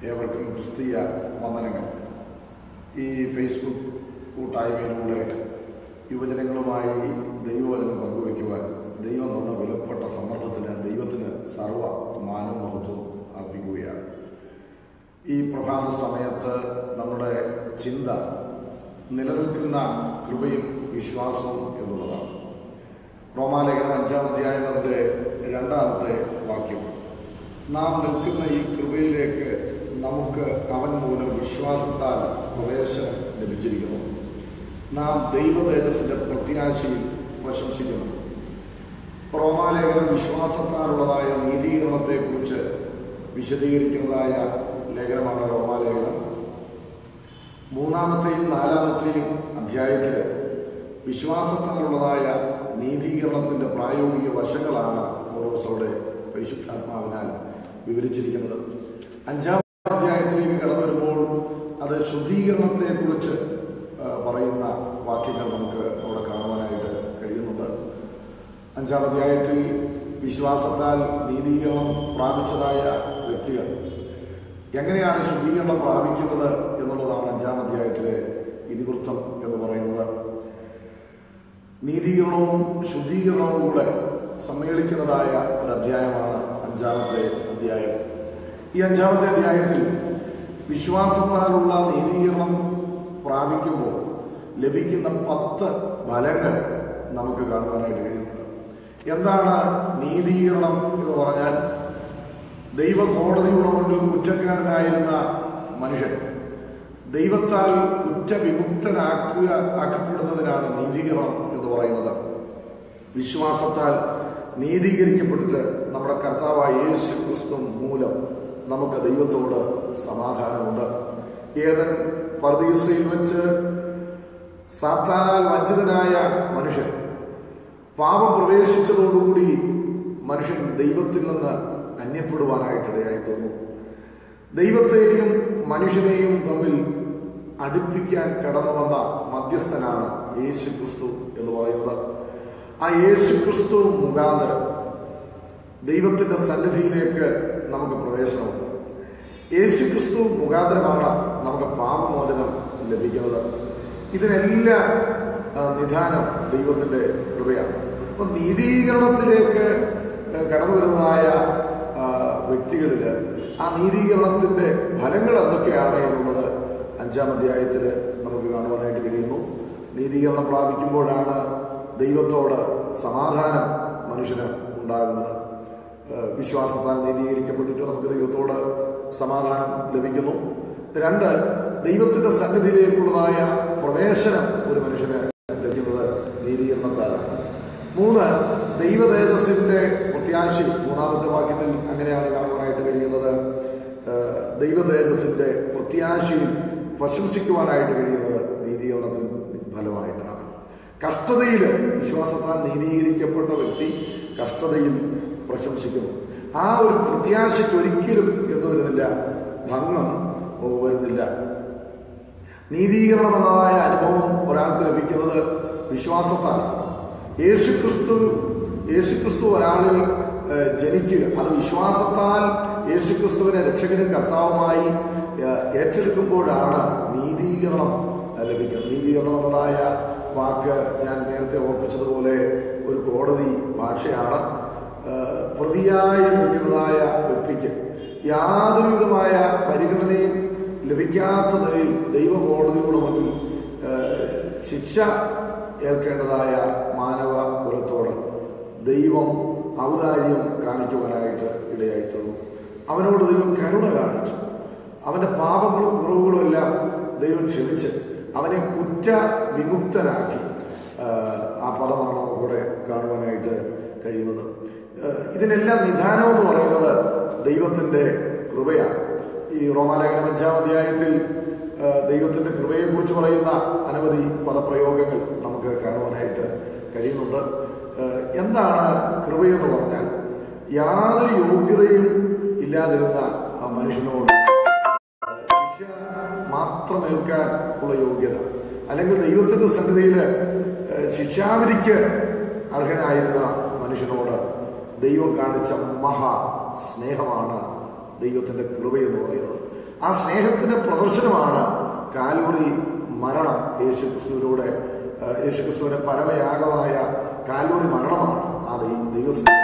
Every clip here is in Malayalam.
ഏവർക്കും ക്രിസ്തീയ വന്ദനങ്ങൾ ഈ ഫേസ്ബുക്ക് കൂട്ടായ്മയിലൂടെ യുവജനങ്ങളുമായി ദൈവവചനം പങ്കുവയ്ക്കുവാൻ ദൈവം തന്ന വിലപ്പെട്ട സന്ദർഭത്തിന് ദൈവത്തിന് സർവ മാനവും മഹത്വവും അർപ്പിക്കുകയാണ് ഈ പ്രഭാത സമയത്ത് നമ്മുടെ ചിന്ത നിലനിൽക്കുന്ന കൃപയും വിശ്വാസവും എന്നുള്ളതാണ് റോമാലേഖനം അഞ്ചാം അധ്യായം അതിൻ്റെ രണ്ടാമത്തെ വാക്യം നാം നിൽക്കുന്ന ഈ കൃപയിലേക്ക് നമുക്ക് അവൻ മൂലം വിശ്വാസത്താൽ പ്രവേശനം ലഭിച്ചിരിക്കുന്നു നാം ദൈവ തേജസ്സിന്റെ പ്രത്യാശയിൽ പ്രശംസിക്കുന്നു റോമാലേഖനം വിശ്വാസത്താലുള്ളതായ നീതീകരണത്തെക്കുറിച്ച് വിശദീകരിക്കുന്നതായ ലേഖനമാണ് റോമാലേഖനം മൂന്നാമത്തെയും നാലാമത്തെയും അധ്യായത്തിൽ വിശ്വാസത്താലുള്ളതായ നീതീകരണത്തിന്റെ പ്രായോഗിക വശങ്ങളാണ് ഓരോസോടെ പരിശുദ്ധാത്മാവിനാൽ വിവരിച്ചിരിക്കുന്നത് അഞ്ചാം അധ്യായത്തിലേക്ക് കടന്നു വരുമ്പോൾ അത് ശുദ്ധീകരണത്തെക്കുറിച്ച് ആ, പറയുന്ന വാക്യങ്ങൾ നമുക്ക് അവിടെ കാണുവാനായിട്ട് കഴിയുന്നുണ്ട് അഞ്ചാം അധ്യായത്തിൽ വിശ്വാസത്താൽ നീതീകരണം പ്രാപിച്ചതായ വ്യക്തികൾ എങ്ങനെയാണ് ശുദ്ധീകരണം പ്രാപിക്കുന്നത് എന്നുള്ളതാണ് അഞ്ചാം അധ്യായത്തിലെ ഇതിവൃത്തം എന്ന് പറയുന്നത് നീതീകരണവും ശുദ്ധീകരണവും കൂടെ സമ്മേളിക്കുന്നതായ ഒരു അധ്യായമാണ് അഞ്ചാമത്തെ അധ്യായം ഈ അഞ്ചാമത്തെ അധ്യായത്തിൽ വിശ്വാസത്താലുള്ള നീതീകരണം പ്രാപിക്കുമ്പോൾ ലഭിക്കുന്ന പത്ത് ഫലങ്ങൾ നമുക്ക് കാണുവാനായിട്ട് കഴിയുന്നുണ്ട് എന്താണ് നീതീകരണം എന്ന് പറഞ്ഞാൽ ദൈവ കോടതിയുടെ മുന്നിൽ കുറ്റക്കാരനായിരുന്ന മനുഷ്യൻ ദൈവത്താൽ കുറ്റവിമുക്തനാക്കുക ആക്കപ്പെടുന്നതിനാണ് നീതീകരണം എന്ന് പറയുന്നത് വിശ്വാസത്താൽ നീതീകരിക്കപ്പെട്ടിട്ട് നമ്മുടെ കർത്താവായ യേശു ക്രിസ്തു മൂലം നമുക്ക് ദൈവത്തോട് സമാധാനമുണ്ട് ഏതൻ പർദീസയിൽ വെച്ച് സാത്താനാൽ വഞ്ചിതനായ മനുഷ്യൻ പാപം പ്രവേശിച്ചതോടുകൂടി മനുഷ്യൻ ദൈവത്തിൽ നിന്ന് അന്യപ്പെടുവാനായിട്ടിടയായി തോന്നുന്നു ദൈവത്തെയും മനുഷ്യനെയും തമ്മിൽ അടുപ്പിക്കാൻ കടന്നു വന്ന മധ്യസ്ഥനാണ് യേശു ക്രിസ്തു എന്ന് പറയുന്നത് ആ യേശു ക്രിസ്തു മുഖാന്തരം ദൈവത്തിന്റെ സന്നിധിയിലേക്ക് നമുക്ക് പ്രവേശനമുണ്ട് യേശു ക്രിസ്തു മുഖാന്തരമാണ് നമുക്ക് പാപമോചനം ലഭിക്കുന്നത് ഇതിനെല്ലാം ആ, നിധാനം ദൈവത്തിന്റെ കൃപയാണ് അപ്പൊ നീതീകരണത്തിലേക്ക് ആ, കടന്നു വരുന്നതായ ആ, വ്യക്തികളില് ആ നീതീകരണത്തിന്റെ ഫലങ്ങൾ എന്തൊക്കെയാണ് എന്നുള്ളത് അഞ്ചാം അധ്യായത്തിൽ നമുക്ക് കാണുവാനായിട്ട് കഴിയുന്നു നീതീകരണം പ്രാപിക്കുമ്പോഴാണ് ദൈവത്തോട് സമാധാനം മനുഷ്യന് ഉണ്ടാകുന്നത് ഏഹ് വിശ്വാസത്താൽ നീതീകരിക്കപ്പെട്ടിട്ട് നമുക്ക് ദൈവത്തോട് സമാധാനം ലഭിക്കുന്നു രണ്ട് ദൈവത്തിന്റെ സന്നിധിയിലേക്കുള്ളതായ പ്രവേശനം ഒരു മനുഷ്യന് ലഭിക്കുന്നത് നീതീകരണത്താലാണ് മൂന്ന് ദൈവതേജസ്സിന്റെ പ്രത്യാശി മൂന്നാമത്തെ വാക്യത്തിൽ അങ്ങനെയാണ് കാണുവാനായിട്ട് കഴിയുന്നത് ഏഹ് ദൈവതേജസ്സിന്റെ പ്രത്യാശയിൽ പ്രശംസിക്കുവാനായിട്ട് കഴിയുന്നത് നീതീകരണത്തിന് ഫലമായിട്ടാണ് കഷ്ടതയിൽ വിശ്വാസത്താൽ നീതീകരിക്കപ്പെട്ട വ്യക്തി കഷ്ടതയിൽ പ്രശംസിക്കുന്നു ആ ഒരു പ്രത്യാശയ്ക്ക് ഒരിക്കലും എന്ത് വരുന്നില്ല ഭംഗം വരുന്നില്ല നീതീകരണം എന്നതായ അനുഭവം ഒരാൾക്ക് ലഭിക്കുന്നത് വിശ്വാസത്താലാണ് യേശുക്രിസ്തു യേശുക്രിസ്തു ഒരാളിൽ ഏഹ്, ജനിക്കുക അത് വിശ്വാസത്താൽ യേശുക്രിസ്തുവിനെ രക്ഷകനും കർത്താവുമായി ഏഹ്, ഏറ്റെടുക്കുമ്പോഴാണ് നീതീകരണം ഏഹ്, ലഭിക്കുന്നത് നീതീകരണം എന്നതായ വാക്ക് ഞാൻ നേരത്തെ ഓർപ്പിച്ചതുപോലെ ഒരു കോടതി ഭാഷയാണ് ഏഹ്, പ്രതിയായി നിൽക്കുന്നതായ വ്യക്തിക്ക് യാതൊരു വിധമായ പരിഗണനയും ലഭിക്കാത്ത നിലയിൽ ദൈവ കോടതിയുടെ മുന്നിൽ ഏഹ്, ശിക്ഷ ഏൽക്കേണ്ടതായ മാനവ കുലത്തോട് ദൈവം ഔദാര്യം കാണിക്കുവാനായിട്ട് ഇടയായി തീർന്നു അവനോട് ദൈവം കരുണ കാണിച്ചു അവന്റെ പാപങ്ങളും കുറവുകളും എല്ലാം ദൈവം ക്ഷമിച്ച് അവനെ കുറ്റ വിമുക്തനാക്കി ആഹ്, ആ പദമാണ് നമുക്കിവിടെ കാണുവാനായിട്ട് കഴിയുന്നത് ആഹ്, ഇതിനെല്ലാം നിധാനം എന്ന് പറയുന്നത് ദൈവത്തിന്റെ കൃപയാണ് ഈ റോമാലേഖനം അഞ്ചാം അധ്യായത്തിൽ ആഹ്, ദൈവത്തിന്റെ കൃപയെക്കുറിച്ച് പറയുന്ന അനവധി പദപ്രയോഗങ്ങൾ നമുക്ക് കാണുവാനായിട്ട് കഴിയുന്നുണ്ട് ആഹ്, എന്താണ് കൃപയെന്ന് പറഞ്ഞാൽ യാതൊരു യോഗ്യതയും ഇല്ലാതിരുന്ന ആ മനുഷ്യനോട് ശിക്ഷ മാത്രം ഏൽക്കാൻ ഉള്ള യോഗ്യത അല്ലെങ്കിൽ ദൈവത്തിന്റെ സന്നിധിയിൽ ഏഹ്, ശിക്ഷാവിധിക്ക് അർഹനായിരുന്ന മനുഷ്യനോട് ദൈവം കാണിച്ച മഹാ സ്നേഹമാണ് ദൈവത്തിന്റെ കൃപയെന്ന് പറയുന്നത് ആ സ്നേഹത്തിന്റെ പ്രദർശനമാണ് കാൽവറി മരണം യേശു ക്രിസ്തുവിലൂടെ ആ, യേശു ക്രിസ്തുവിന്റെ പരമയാഗമായ കാൽവറി മരണമാണ് ആ ദൈവ ദൈവസ്നേഹം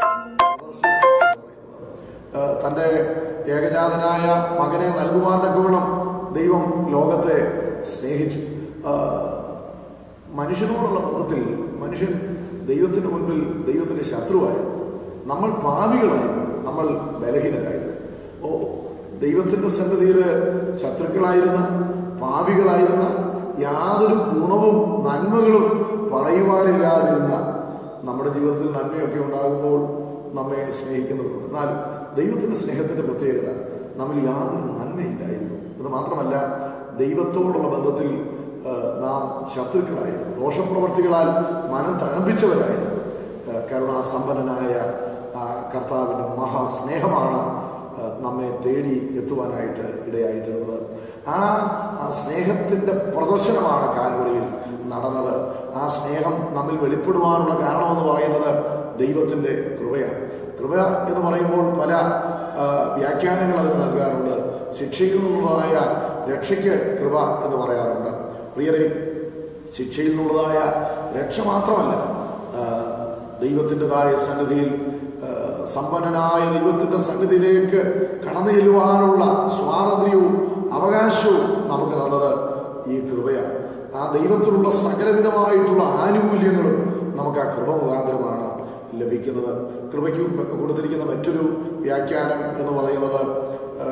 ഏഹ് തൻ്റെ ഏകജാതനായ മകനെ നൽകുവാൻ തക്കവണ്ണം ദൈവം ലോകത്തെ സ്നേഹിച്ചു ഏഹ് മനുഷ്യനോടുള്ള ബന്ധത്തിൽ മനുഷ്യൻ ദൈവത്തിന് മുൻപിൽ ദൈവത്തിന്റെ ശത്രുവായിരുന്നു നമ്മൾ പാപികളായിരുന്നു നമ്മൾ ബലഹീനരായിരുന്നു ഓ ദൈവത്തിന്റെ സന്നിധിയിൽ ശത്രുക്കളായിരുന്ന പാപികളായിരുന്ന യാതൊരു ഗുണവും നന്മകളും പറയുവാനില്ലാതിരുന്ന നമ്മുടെ ജീവിതത്തിൽ നന്മയൊക്കെ ഉണ്ടാകുമ്പോൾ നമ്മെ സ്നേഹിക്കുന്നവരുണ്ട് എന്നാൽ ദൈവത്തിന്റെ സ്നേഹത്തിന്റെ പ്രത്യേകത നമ്മൾ യാതൊരു നന്മയില്ലായിരുന്നു അത് മാത്രമല്ല ദൈവത്തോടുള്ള ബന്ധത്തിൽ ആ, നാം ശത്രുക്കളായിരുന്നു ദോഷപ്രവർത്തികളാൽ മനം തഴമ്പിച്ചവരായിരുന്നു ആ, കരുണാസമ്പന്നനായ ആ കർത്താവിൻ്റെ മഹാസ്നേഹമാണ് ആ, നമ്മെ തേടി എത്തുവാനായിട്ട് ഇടയായിത്തീർന്നത് ആ ആ സ്നേഹത്തിൻ്റെ പ്രദർശനമാണ് കാൽവറിയിൽ നടന്നത് ആ സ്നേഹം നമ്മിൽ വെളിപ്പെടുവാനുള്ള കാരണമെന്ന് പറയുന്നത് ദൈവത്തിൻ്റെ കൃപയാണ് കൃപ എന്ന് പറയുമ്പോൾ പല ആ, വ്യാഖ്യാനങ്ങൾ അതിന് നൽകാറുണ്ട് ശിക്ഷയിൽ നിന്നുള്ളതായ രക്ഷയ്ക്ക് കൃപ എന്ന് പറയാറുണ്ട് പ്രിയരെ ശിക്ഷയിൽ നിന്നുള്ളതായ രക്ഷ മാത്രമല്ല ആ, ദൈവത്തിൻ്റെതായ സന്നിധിയിൽ ആ, സമ്പന്നനായ ദൈവത്തിൻ്റെ സന്നിധിയിലേക്ക് കടന്നു ചെല്ലുവാനുള്ള സ്വാതന്ത്ര്യവും അവകാശവും നമുക്ക് തന്നത് ഈ കൃപയാണ് ആ ദൈവത്തിലുള്ള സകലവിധമായിട്ടുള്ള ആനുകൂല്യങ്ങളും നമുക്ക് ആ കൃപ മുഖാന്തരമാണ് ലഭിക്കുന്നത് കൃപയ്ക്ക് കൊടുത്തിരിക്കുന്ന മറ്റൊരു വ്യാഖ്യാനം എന്ന് പറയുന്നത് ആ,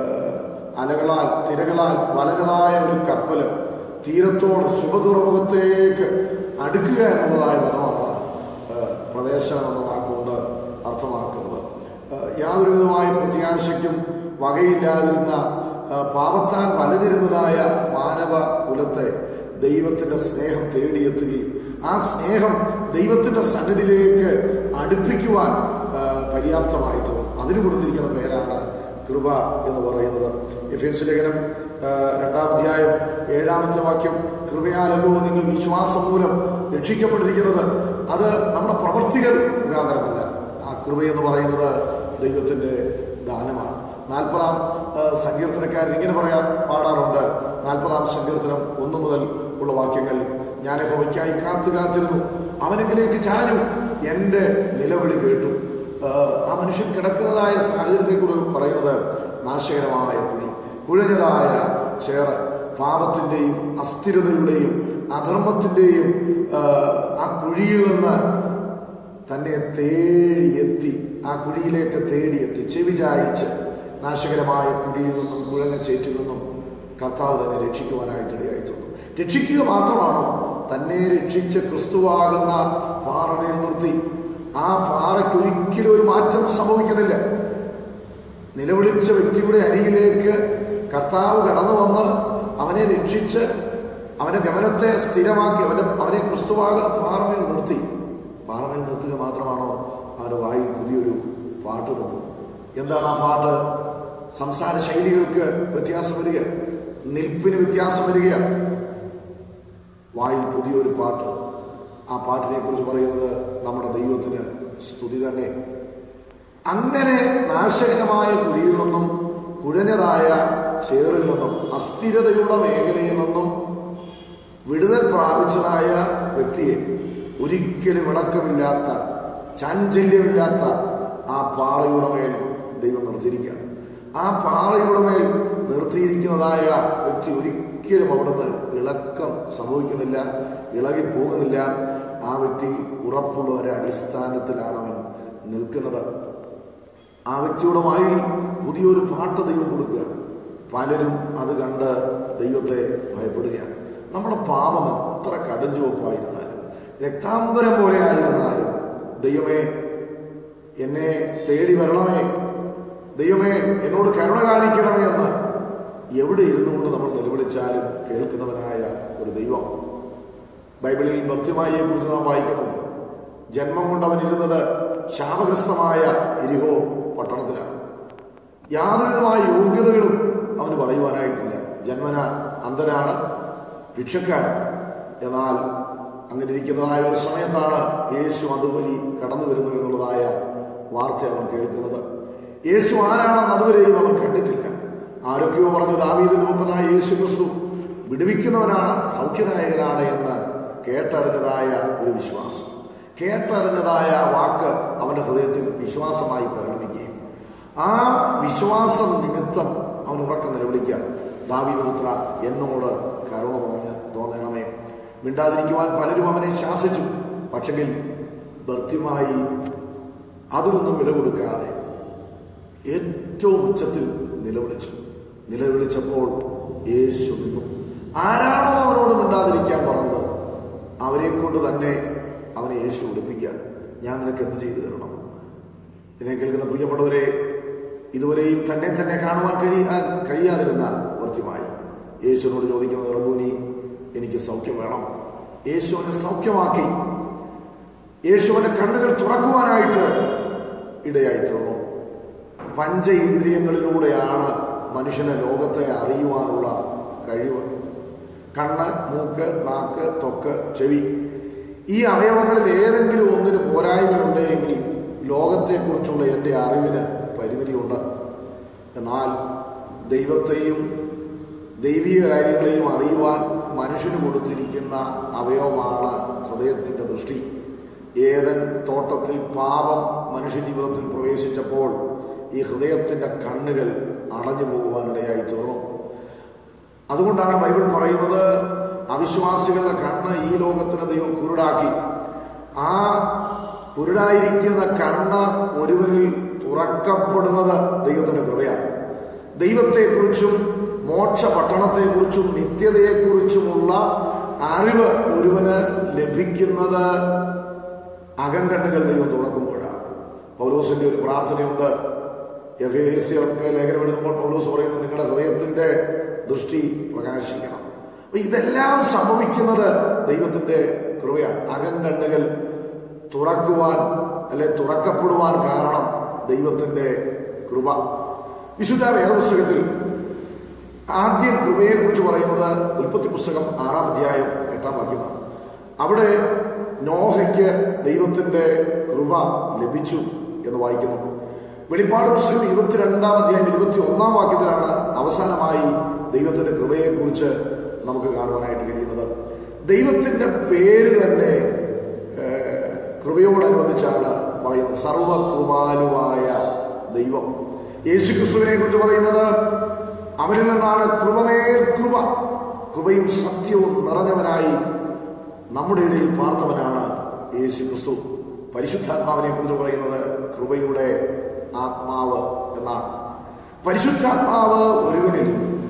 അലകളാൽ തിരകളാൽ വലകതായ ഒരു കപ്പല് തീരത്തോട് ശുഭതുറമുഖത്തേക്ക് അടുക്കുക എന്നുള്ളതായ പദമാണ് ആ, പ്രവേശനം എന്ന വാക്കുകൊണ്ട് അർത്ഥമാക്കുന്നത് ആ, യാതൊരു വിധമായ പ്രത്യാശയ്ക്കും വകയില്ലാതിരുന്ന ആ, പാപത്താൻ വലതിരുന്നതായ മാനവ കുലത്തെ ദൈവത്തിന്റെ സ്നേഹം തേടിയെത്തുകയും ആ സ്നേഹം ദൈവത്തിന്റെ സന്നിധിയിലേക്ക് അടുപ്പിക്കുവാൻ ആ, പര്യാപ്തമായി തീർന്നു അതിന് കൊടുത്തിരിക്കുന്ന പേരാണ് കൃപ എന്ന് പറയുന്നത് എഫ് എസ് ലേഖനം ആ, രണ്ടാം അധ്യായം ഏഴാമത്തെ വാക്യം കൃപയാലല്ലോ നിങ്ങൾ വിശ്വാസം മൂലം രക്ഷിക്കപ്പെട്ടിരിക്കുന്നത് അത് നമ്മുടെ പ്രവൃത്തികൾ മുഖാന്തരമല്ല ആ കൃപ എന്ന് പറയുന്നത് ദൈവത്തിന്റെ ദാനമാണ് നാൽപ്പതാം ആ, സങ്കീർത്തനക്കാരൻ ഇങ്ങനെ പറയാൻ പാടാറുണ്ട് നാൽപ്പതാം സങ്കീർത്തനം ഒന്നു മുതൽ ഉള്ള വാക്യങ്ങൾ ഞാൻ ഹോവയ്ക്കായി കാത്തു കാത്തിരുന്നു അവനെങ്കിലേക്ക് ചാരും എൻ്റെ നിലവിളി കേട്ടു ആ, ആ മനുഷ്യൻ കിടക്കുന്നതായ സാഹചര്യത്തെ കൂടി പറയുന്നത് നാശകരമായ കുഴി കുഴഞ്ഞതായ ചേറ് പാപത്തിൻ്റെയും അസ്ഥിരതയുടെയും അധർമ്മത്തിൻ്റെയും ആ, ആ കുഴിയിൽ നിന്ന് തന്നെ തേടിയെത്തി ആ കുഴിയിലേക്ക് തേടിയെത്തി ചെവി ചായച്ച് നാശകരമായ കുഴിയിൽ നിന്നും കുഴഞ്ഞ ചേറ്റിൽ നിന്നും കർത്താവ് തന്നെ രക്ഷിക്കുവാനായിട്ട് ഇടയായിത്തുള്ളൂ രക്ഷിക്കുക മാത്രമാണോ തന്നെ രക്ഷിച്ച് ക്രിസ്തുവാകുന്ന പാറമേൽ നിർത്തി ആ പാറയ്ക്ക് ഒരിക്കലും ഒരു മാറ്റം സംഭവിക്കുന്നില്ല നിലവിളിച്ച വ്യക്തിയുടെ അരികിലേക്ക് കർത്താവ് കടന്നു വന്ന് അവനെ രക്ഷിച്ച് അവന്റെ ഗമനത്തെ സ്ഥിരമാക്കി അവന്റെ അവനെ ക്രിസ്തുവാകുന്ന പാറമേൽ നിർത്തി പാറമേൽ നിർത്തുക മാത്രമാണോ അവന്റെ വായിൽ പുതിയൊരു പാട്ട് തന്നു എന്താണ് ആ പാട്ട് സംസാര ശൈലികൾക്ക് വ്യത്യാസം വരിക നിൽപ്പിന് വ്യത്യാസം വരികയാണ് വായിൽ പുതിയൊരു പാട്ട് ആ പാട്ടിനെ കുറിച്ച് പറയുന്നത് നമ്മുടെ ദൈവത്തിന് സ്തുതി തന്നെ അങ്ങനെ നാശകരമായ കുഴിയിൽ നിന്നും കുഴഞ്ഞതായ ചേറിൽ നിന്നും അസ്ഥിരതയുടെ മേഖലയിൽ നിന്നും വിടുതൽ പ്രാപിച്ചതായ വ്യക്തിയെ ഒരിക്കലും ഇളക്കമില്ലാത്ത ചാഞ്ചല്യമില്ലാത്ത ആ പാറയുടെ മേൽ ദൈവം നിർത്തിയിരിക്കുകയാണ് ആ പാറയുടെ മേൽ നിർത്തിയിരിക്കുന്നതായ വ്യക്തി ഒരിക്കലും അവിടുന്ന് ഇളക്കം സംഭവിക്കുന്നില്ല ഇളകി പോകുന്നില്ല ആ വ്യക്തി ഉറപ്പുള്ള ഒരു അടിസ്ഥാനത്തിലാണ് അവൻ നിൽക്കുന്നത് ആ വ്യക്തിയുടെ വായിൽ പുതിയൊരു പാട്ട് ദൈവം കൊടുക്കുക പലരും അത് കണ്ട് ദൈവത്തെ ഭയപ്പെടുകയാണ് നമ്മുടെ പാപം എത്ര കടുംചുവപ്പായിരുന്നാലും രക്താംബരം പോലെ ആയിരുന്നാലും ദൈവമേ എന്നെ തേടി വരണമേ ദൈവമേ എന്നോട് കരുണ കാണിക്കണമേ എന്ന് എവിടെ ഇരുന്നു കൊണ്ട് നമ്മൾ നിലവിളിച്ചാലും കേൾക്കുന്നവനായ ഒരു ദൈവം ബൈബിളിൽ ഭർത്യമായിയെ കുറിച്ച് നാം വായിക്കുന്നു ജന്മം കൊണ്ട് അവൻ ഇരുന്നത് ശാപഗ്രസ്തമായ എരിഹോ പട്ടണത്തിലാണ് യാതൊരുവിധമായ യോഗ്യതകളും അവന് പറയുവാനായിട്ടില്ല ജന്മന അന്ധനാണ് ഭിക്ഷക്കാരൻ എന്നാൽ അങ്ങനെ ഇരിക്കുന്നതായ ഒരു സമയത്താണ് യേശു അതുവഴി കടന്നു വരുന്നു എന്നുള്ളതായ വാർത്ത അവൻ കേൾക്കുന്നത് യേശു ആരാണെന്ന് അതുവരെയും അവൻ കണ്ടിട്ടില്ല ആരൊക്കെയോ പറഞ്ഞു ദാവീദിന്റെ പുത്രനായ യേശു ക്രിസ്തു വിടുവിക്കുന്നവനാണ് സൗഖ്യദായകനാണ് എന്ന് കേട്ടറിഞ്ഞതായ ഒരു വിശ്വാസം കേട്ടറിഞ്ഞതായ വാക്ക് അവന്റെ ഹൃദയത്തിൽ വിശ്വാസമായി പരിണമിക്കുകയും ആ വിശ്വാസം നിമിത്തം അവൻ ഉറക്കം നിലവിളിക്കാം ദാവീദ് പുത്ര എന്നോട് കരുണ തോന്നി തോന്നണമേ മിണ്ടാതിരിക്കുവാൻ പലരും അവനെ ശാസിച്ചു പക്ഷെങ്കിൽ ഭർത്യമായി അതിനൊന്നും വില കൊടുക്കാതെ ഏറ്റവും ഉച്ചത്തിൽ നിലവിളിച്ചു നിലവിളിച്ചപ്പോൾ യേശു നിന്നു ആരാണോ അവനോട് മിണ്ടാതിരിക്കാൻ പറഞ്ഞത് അവരെ കൊണ്ട് തന്നെ അവനെ യേശു ഉടുപ്പിക്കാൻ ഞാൻ നിനക്ക് എന്ത് ചെയ്തു തരണം ഇതിനെ കേൾക്കുന്ന പ്രിയപ്പെട്ടവരെ ഇതുവരെയും തന്നെ തന്നെ കാണുവാൻ കഴിയാ കഴിയാതിരുന്ന വൃത്തിമായി യേശുവിനോട് ചോദിക്കുന്നത് റബൂനി എനിക്ക് സൗഖ്യം വേണം യേശുവിനെ സൗഖ്യമാക്കി യേശുവിന്റെ കണ്ണുകൾ തുറക്കുവാനായിട്ട് ഇടയായി തീർന്നു പഞ്ച ഇന്ദ്രിയങ്ങളിലൂടെയാണ് മനുഷ്യനെ ലോകത്തെ അറിയുവാനുള്ള കഴിവ് കണ്ണ് മൂക്ക് നാക്ക് ത്വക്ക് ചെവി ഈ അവയവങ്ങളിൽ ഏതെങ്കിലും ഒന്നിന് പോരായ്മയുണ്ടെങ്കിൽ ലോകത്തെക്കുറിച്ചുള്ള എൻ്റെ അറിവിന് പരിമിതിയുണ്ട് എന്നാൽ ദൈവത്തെയും ദൈവിക കാര്യങ്ങളെയും അറിയുവാൻ മനുഷ്യന് കൊടുത്തിരിക്കുന്ന അവയവമാണ് ഹൃദയത്തിൻ്റെ ദൃഷ്ടി ഏതൻ തോട്ടത്തിൽ പാപം മനുഷ്യ ജീവിതത്തിൽ പ്രവേശിച്ചപ്പോൾ ഈ ഹൃദയത്തിൻ്റെ കണ്ണുകൾ അടഞ്ഞു പോകുവാനിടയായി തീർന്നു അതുകൊണ്ടാണ് ബൈബിൾ പറയുന്നത് അവിശ്വാസികളുടെ കണ്ണ് ഈ ലോകത്തിന് ദൈവം കുരുടാക്കി ആ കുരുടായിരിക്കുന്ന കണ്ണ് ഒരുവനിൽ തുറക്കപ്പെടുന്നത് ദൈവത്തിന്റെ കൃപയാണ് ദൈവത്തെക്കുറിച്ചും മോക്ഷ പട്ടണത്തെക്കുറിച്ചും നിത്യതയെക്കുറിച്ചുമുള്ള അറിവ് ഒരുവന് ലഭിക്കുന്നത് അകംകണ്ണുകൾ ദൈവം തുറക്കുമ്പോഴാണ് പൗലോസിന്റെ ഒരു പ്രാർത്ഥനയുണ്ട് എഫ് എ സിയൊക്കെ ലേഖനം എഴുതുമ്പോൾ പൗലോസ് പറയുന്നു നിങ്ങളുടെ ഹൃദയത്തിന്റെ ദൃഷ്ടി പ്രകാശിക്കണം അപ്പൊ ഇതെല്ലാം സംഭവിക്കുന്നത് ദൈവത്തിന്റെ കൃപയാണ് അകംകണ്ണുകൾ തുറക്കുവാൻ അല്ലെ തുറക്കപ്പെടുവാൻ കാരണം ദൈവത്തിന്റെ കൃപ വിശുദ്ധ വേദപുസ്തകത്തിൽ ആദ്യം കൃപയെ കുറിച്ച് പറയുന്നത് ഉൽപ്പത്തി പുസ്തകം ആറാം അധ്യായം എട്ടാം വാക്യമാണ് അവിടെ നോഹയ്ക്ക് ദൈവത്തിന്റെ കൃപ ലഭിച്ചു എന്ന് വായിക്കുന്നു വെളിപ്പാട് പുസ്തകം ഇരുപത്തിരണ്ടാം അധ്യായം ഇരുപത്തി ഒന്നാം വാക്യത്തിലാണ് അവസാനമായി ദൈവത്തിന്റെ കൃപയെക്കുറിച്ച് നമുക്ക് കാണുവാനായിട്ട് കഴിയുന്നത് ദൈവത്തിന്റെ പേര് തന്നെ ഏഹ്, കൃപയോടനുബന്ധിച്ചാണ് പറയുന്നത് സർവകൃപാലുവായ ദൈവം യേശു ക്രിസ്തുവിനെ കുറിച്ച് പറയുന്നത് അവനിൽ നിന്നാണ് കൃപമേൽ കൃപ കൃപയും സത്യവും നിറഞ്ഞവനായി നമ്മുടെ ഇടയിൽ പാർത്തവനാണ് യേശു ക്രിസ്തു പരിശുദ്ധാത്മാവിനെ കുറിച്ച് പറയുന്നത് കൃപയുടെ ആത്മാവ് എന്നാണ് പരിശുദ്ധാത്മാവ് ഒരുവനിൽ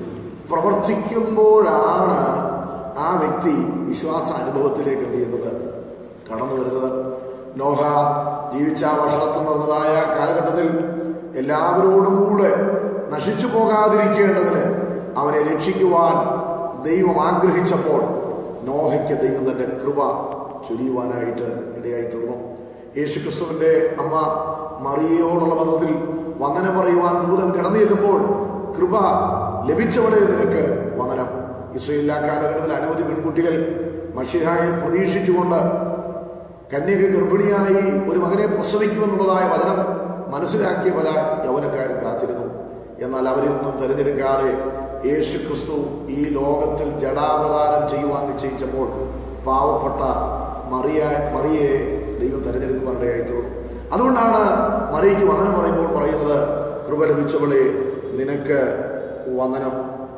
പ്രവർത്തിക്കുമ്പോഴാണ് ആ വ്യക്തി വിശ്വാസ അനുഭവത്തിലേക്ക് എന്ത് ചെയ്യുന്നത് കടന്നു വരുന്നത് നോഹ ജീവിച്ച ഭക്ഷണത്തിൽ നിന്നതായ കാലഘട്ടത്തിൽ എല്ലാവരോടും കൂടെ നശിച്ചു പോകാതിരിക്കേണ്ടതിന് അവനെ രക്ഷിക്കുവാൻ ദൈവം ആഗ്രഹിച്ചപ്പോൾ നോഹയ്ക്ക് ദൈവം തന്റെ കൃപ ചൊരിയുവാനായിട്ട് ഇടയായി തീർന്നു യേശുക്രിസ്തുവിന്റെ അമ്മ മറിയയോടുള്ള ബന്ധത്തിൽ വന്ദനം പറയുവാൻ ദൂതൻ കടന്നു ചെല്ലുമ്പോൾ കൃപ ലഭിച്ചവളെ നിനക്ക് വന്ദനം ഇസ്രയേലിലെ കാലഘട്ടത്തിൽ അനവധി പെൺകുട്ടികൾ മഷിഹായെ പ്രതീക്ഷിച്ചുകൊണ്ട് കന്യക ഗർഭിണിയായി ഒരു മകനെ പ്രസവിക്കുമെന്നുള്ളതായ വചനം മനസ്സിലാക്കിയ പല യൗവനക്കാരും കാത്തിരുന്നു എന്നാൽ അവരിൽ നിന്നും തിരഞ്ഞെടുക്കാതെ യേശു ക്രിസ്തു ഈ ലോകത്തിൽ ജഡാവതാരം ചെയ്യുവാൻ നിശ്ചയിച്ചപ്പോൾ പാവപ്പെട്ട മറിയ മറിയെ ദൈവം തിരഞ്ഞെടുക്കുവാനിടയായി തീർന്നു അതുകൊണ്ടാണ് മറിയയ്ക്ക് വന്ദനം പറയുമ്പോൾ പറയുന്നത് കൃപ ലഭിച്ചവളെ നിനക്ക് വന്ദനം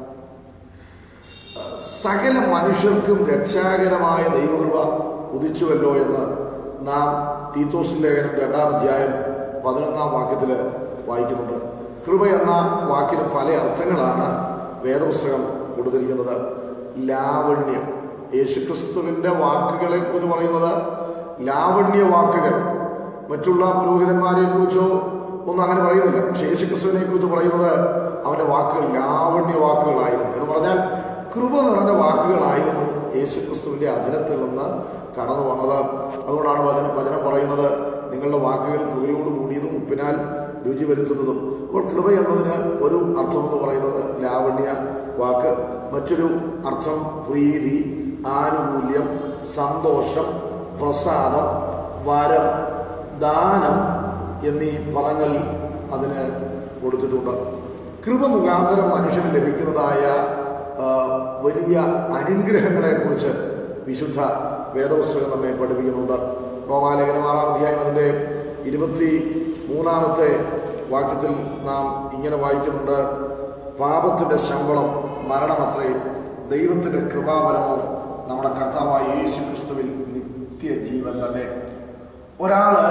സകല മനുഷ്യർക്കും രക്ഷാകരമായ ദൈവകൃപ ഉദിച്ചുവല്ലോ എന്ന് നാം തീത്തോസ് ലേഖനം രണ്ടാം അധ്യായം പതിനൊന്നാം വാക്യത്തിൽ വായിക്കുന്നുണ്ട് കൃപ എന്ന വാക്കിന് പല അർത്ഥങ്ങളാണ് വേദപുസ്തകം കൊടുത്തിരിക്കുന്നത് ലാവണ്യം യേശുക്രിസ്തുവിന്റെ വാക്കുകളെ കുറിച്ച് പറയുന്നത് ലാവണ്യ വാക്കുകൾ മറ്റുള്ള പുരോഹിതന്മാരെ കുറിച്ചോ ഒന്നും അങ്ങനെ പറയുന്നില്ല പക്ഷെ യേശുക്രിസ്തുവിനെ കുറിച്ച് പറയുന്നത് അവന്റെ വാക്കുകൾ ലാവണ്യ വാക്കുകളായിരുന്നു എന്ന് പറഞ്ഞാൽ കൃപ നിറഞ്ഞ വാക്കുകളായിരുന്നു യേശുക്രിസ്തുവിന്റെ അധരത്തിൽ നിന്ന് കടന്നു വന്നത് അതുകൊണ്ടാണ് വചനം വചനം പറയുന്നത് നിങ്ങളുടെ വാക്കുകൾ കൃപയോട് കൂടിയതും ഉപ്പിനാൽ രുചി വരുത്തുന്നതും അപ്പോൾ കൃപ എന്നതിന് ഒരു അർത്ഥം എന്ന് പറയുന്നത് ലാവണ്യ വാക്ക് മറ്റൊരു അർത്ഥം പ്രീതി ആനുകൂല്യം സന്തോഷം പ്രസാദം വരം ദാനം എന്നീ പദങ്ങൾ അതിന് കൊടുത്തിട്ടുണ്ട് കൃപ മുഖാന്തരം മനുഷ്യന് ലഭിക്കുന്നതായ ആ, വലിയ അനുഗ്രഹങ്ങളെക്കുറിച്ച് വിശുദ്ധ വേദപുസ്തകം നമ്മെ പഠിപ്പിക്കുന്നുണ്ട് റോമാലേഖനം ആറാം അധ്യായം അതിൻ്റെ ഇരുപത്തി മൂന്നാമത്തെ വാക്യത്തിൽ നാം ഇങ്ങനെ വായിക്കുന്നുണ്ട് പാപത്തിന്റെ ശമ്പളം മരണമത്രേ ദൈവത്തിന്റെ കൃപാവരമോ നമ്മുടെ കർത്താവായ യേശു ക്രിസ്തുവിൽ നിത്യജീവൻ തന്നെ ഒരാള്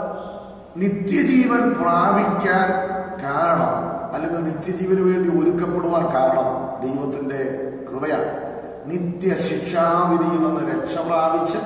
നിത്യജീവൻ പ്രാപിക്കാൻ കാരണം അല്ലെങ്കിൽ നിത്യജീവന് വേണ്ടി ഒരുക്കപ്പെടുവാൻ കാരണം ദൈവത്തിന്റെ കൃപയാണ് നിത്യശിക്ഷാവിധിയിൽ നിന്ന് രക്ഷ പ്രാപിച്ച്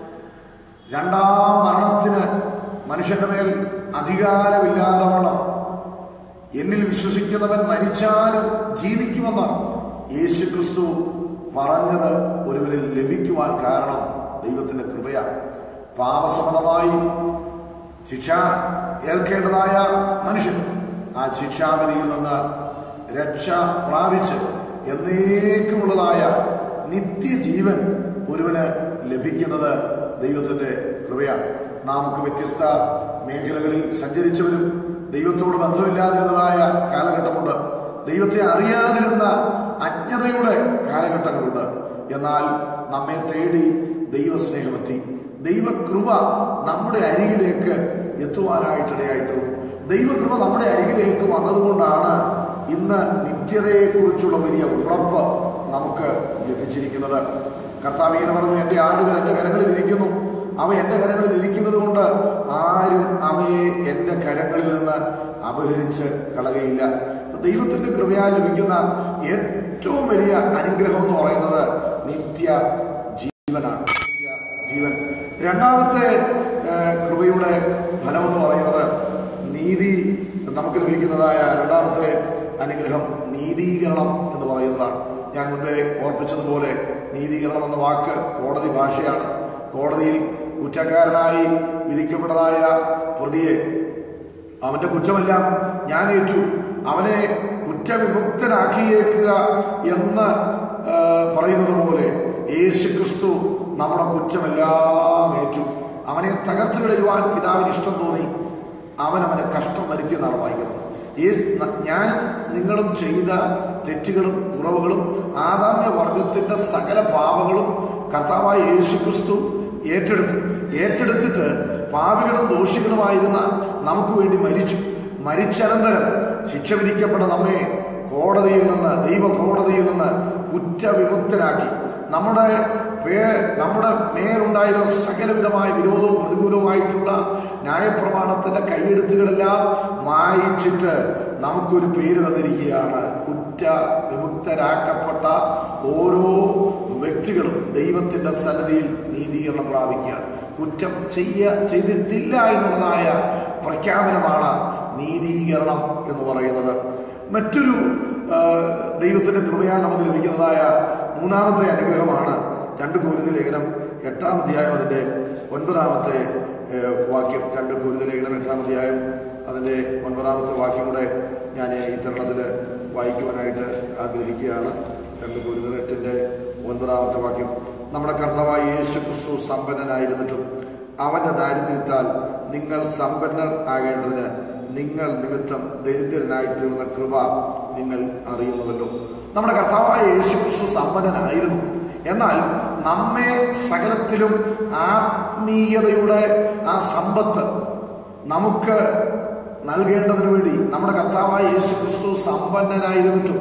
രണ്ടാം മരണത്തിന് മനുഷ്യന്റെ മേൽ അധികാരമില്ലാതെ വണ്ണം എന്നിൽ വിശ്വസിക്കുന്നവൻ മരിച്ചാലും ജീവിക്കുമെന്ന് യേശു ക്രിസ്തു പറഞ്ഞത് ഒരുവരിൽ ലഭിക്കുവാൻ കാരണം ദൈവത്തിന്റെ കൃപയാണ് പാപസമ്മതമായി ശിക്ഷ ഏൽക്കേണ്ടതായ മനുഷ്യൻ ആ ശിക്ഷാവിധിയിൽ നിന്ന് രക്ഷ പ്രാപിച്ച് എന്നേക്കുമുള്ളതായ നിത്യജീവൻ ഒരുവന് ലഭിക്കുന്നത് ദൈവത്തിന്റെ കൃപയാണ് നമുക്ക് വ്യത്യസ്ത മേഖലകളിൽ സഞ്ചരിച്ചവരും ദൈവത്തോട് ബന്ധമില്ലാതിരുന്നതായ കാലഘട്ടമുണ്ട് ദൈവത്തെ അറിയാതിരുന്ന അജ്ഞതയുടെ കാലഘട്ടങ്ങളുണ്ട് എന്നാൽ നമ്മെ തേടി ദൈവസ്നേഹമെത്തി ദൈവകൃപ നമ്മുടെ അരികിലേക്ക് എത്തുവാനായിട്ടിടയായി തീർന്നു ദൈവകൃപ നമ്മുടെ അരികിലേക്ക് വന്നതുകൊണ്ടാണ് ഇന്ന് നിത്യതയെക്കുറിച്ചുള്ള വലിയ ഉറപ്പ് നമുക്ക് ലഭിച്ചിരിക്കുന്നത് കർത്താവ് ഇങ്ങനെ പറഞ്ഞു എൻ്റെ ആടുകൾ എൻ്റെ കരങ്ങളിൽ ഇരിക്കുന്നു അവ എൻ്റെ കരങ്ങളിൽ ഇരിക്കുന്നത് കൊണ്ട് ആരും അവയെ എൻ്റെ കരങ്ങളിൽ നിന്ന് അപഹരിച്ച് കളകയില്ല അപ്പൊ ദൈവത്തിന്റെ കൃപയാൽ ലഭിക്കുന്ന ഏറ്റവും വലിയ അനുഗ്രഹം എന്ന് പറയുന്നത് നിത്യ ജീവനാണ് നിത്യ ജീവൻ രണ്ടാമത്തെ ഏഹ്, കൃപയുടെ ഫലമെന്ന് പറയുന്നത് നീതി നമുക്ക് ലഭിക്കുന്നതായ രണ്ടാമത്തെ അനുഗ്രഹം നീതീകരണം എന്ന് പറയുന്നതാണ് ഞാൻ മുൻപേ ഓർപ്പിച്ചതുപോലെ നീതീകരണം എന്ന വാക്ക് കോടതി ഭാഷയാണ് കോടതിയിൽ കുറ്റക്കാരനായി വിധിക്കപ്പെട്ടതായ പ്രതിയെ അവന്റെ കുറ്റമെല്ലാം ഞാൻ ഏറ്റു അവനെ കുറ്റവിമുക്തനാക്കിയേക്കുക എന്ന് ആ, പറയുന്നത് പോലെ യേശു ക്രിസ്തു നമ്മുടെ കുറ്റമെല്ലാം ഏറ്റു അവനെ തകർത്തു കളയുവാൻ പിതാവിന് ഇഷ്ടം തോന്നി അവൻ അവന് കഷ്ടം വരുത്തിയെന്നാണ് വായിക്കുന്നത് യേശു- ന- ഞാനും നിങ്ങളും ചെയ്ത തെറ്റുകളും കുറവുകളും ആദാമ്യ വർഗത്തിന്റെ സകല പാപങ്ങളും കർത്താവായ യേശു ക്രിസ്തു ഏറ്റെടുത്തു ഏറ്റെടുത്തിട്ട് പാപികളും ദോഷികളുമായിരുന്ന നമുക്ക് വേണ്ടി മരിച്ചു മരിച്ചനന്തരം ശിക്ഷ വിധിക്കപ്പെട്ട നമ്മെ കോടതിയിൽ നിന്ന് ദൈവ കോടതിയിൽ നിന്ന് കുറ്റവിമുക്തരാക്കി നമ്മുടെ പേ നമ്മുടെ മേലുണ്ടായിരുന്ന സകലവിധമായ വിരോധവും പ്രതികൂലവുമായിട്ടുള്ള ന്യായപ്രമാണത്തിന്റെ കൈയെഴുത്തുകളെല്ലാം മായിച്ചിട്ട് നമുക്കൊരു പേര് തന്നിരിക്കുകയാണ് കുറ്റ വിമുക്തരാക്കപ്പെട്ട ഓരോ വ്യക്തികളും ദൈവത്തിന്റെ സന്നദ്ധിയിൽ നീതീകരണം പ്രാപിക്കുകയാണ് കുറ്റം ചെയ്യ ചെയ്തിട്ടില്ല എന്നുള്ളതായ പ്രഖ്യാപനമാണ് നീതീകരണം എന്ന് പറയുന്നത് മറ്റൊരു ആ, ദൈവത്തിന്റെ കൃപയാൽ നമുക്ക് ലഭിക്കുന്നതായ മൂന്നാമത്തെ അനുഗ്രഹമാണ് രണ്ട് കോരിത ലേഖനം എട്ടാം അധ്യായം അതിന്റെ ഒൻപതാമത്തെ ഏ, വാക്യം രണ്ട് കോരിത ലേഖനം എട്ടാം അധ്യായം അതിന്റെ ഒൻപതാമത്തെ വാക്യം കൂടെ ഞാൻ ഈ തരുണത്തിൽ വായിക്കുവാനായിട്ട് ആഗ്രഹിക്കുകയാണ് രണ്ട് കോരിത എട്ടിന്റെ ഒൻപതാമത്തെ വാക്യം നമ്മുടെ കർത്താവായ യേശു ക്രിസ്തു സമ്പന്നനായിരുന്നിട്ടും അവന്റെ ദാരിദ്ര്യത്താൽ നിങ്ങൾ സമ്പന്നർ ആകേണ്ടതിന് നിങ്ങൾ നിമിത്തം ദരിദ്രനായി തീർന്ന കൃപ നിങ്ങൾ അറിയുന്നുവല്ലോ നമ്മുടെ കർത്താവായ യേശു ക്രിസ്തു സമ്പന്നനായിരുന്നു എന്നാൽ നമ്മെ സകലത്തിലും ആത്മീയതയുടെ ആ സമ്പത്ത് നമുക്ക് നൽകേണ്ടതിനു വേണ്ടി നമ്മുടെ കർത്താവായ യേശു ക്രിസ്തു സമ്പന്നനായിരുന്നിട്ടും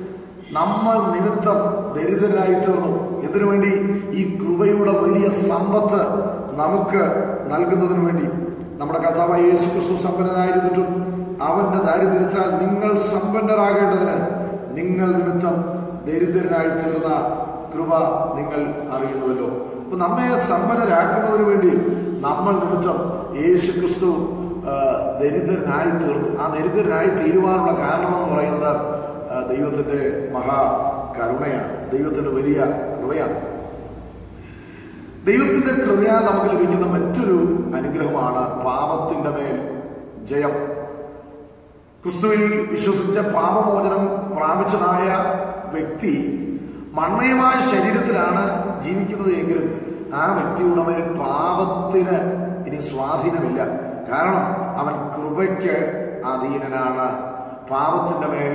നമ്മൾ നിമിത്തം ദരിദ്രരായി തീർന്നു ഇതിനു വേണ്ടി ഈ കൃപയുടെ വലിയ സമ്പത്ത് നമുക്ക് നൽകുന്നതിന് വേണ്ടി നമ്മുടെ കർത്താവായ യേശു ക്രിസ്തു സമ്പന്നനായിരുന്നിട്ടും അവന്റെ ദാരിദ്ര്യത്താൽ നിങ്ങൾ സമ്പന്നരാകേണ്ടതിന് നിങ്ങൾ നിമിത്തം ദരിദ്രനായി തീർന്ന കൃപ നിങ്ങൾ അറിയുന്നുവല്ലോ അപ്പൊ നമ്മെ സമ്പന്നരാക്കുന്നതിന് വേണ്ടി നമ്മൾ നിമിത്തം യേശു ക്രിസ്തു ആ, ദരിദ്രനായി തീർന്നു ആ ദരിദ്രനായി തീരുവാനുള്ള കാരണമെന്ന് പറയുന്നത് ആ, ദൈവത്തിന്റെ മഹാ കരുണയാണ് ദൈവത്തിന്റെ വലിയ കൃപയാണ് ദൈവത്തിന്റെ കൃപയാൽ നമുക്ക് ലഭിക്കുന്ന മറ്റൊരു അനുഗ്രഹമാണ് പാപത്തിന്റെ മേൽ ജയം ക്രിസ്തുവിൽ വിശ്വസിച്ച പാപമോചനം പ്രാപിച്ചതായ വ്യക്തി മൺമയമായ ശരീരത്തിലാണ് ജീവിക്കുന്നത് എങ്കിലും ആ വ്യക്തിയുടെ മേൽ പാപത്തിന് ഇനി സ്വാധീനമില്ല കാരണം അവൻ കൃപയ്ക്ക് അധീനനാണ് പാപത്തിന്റെ മേൽ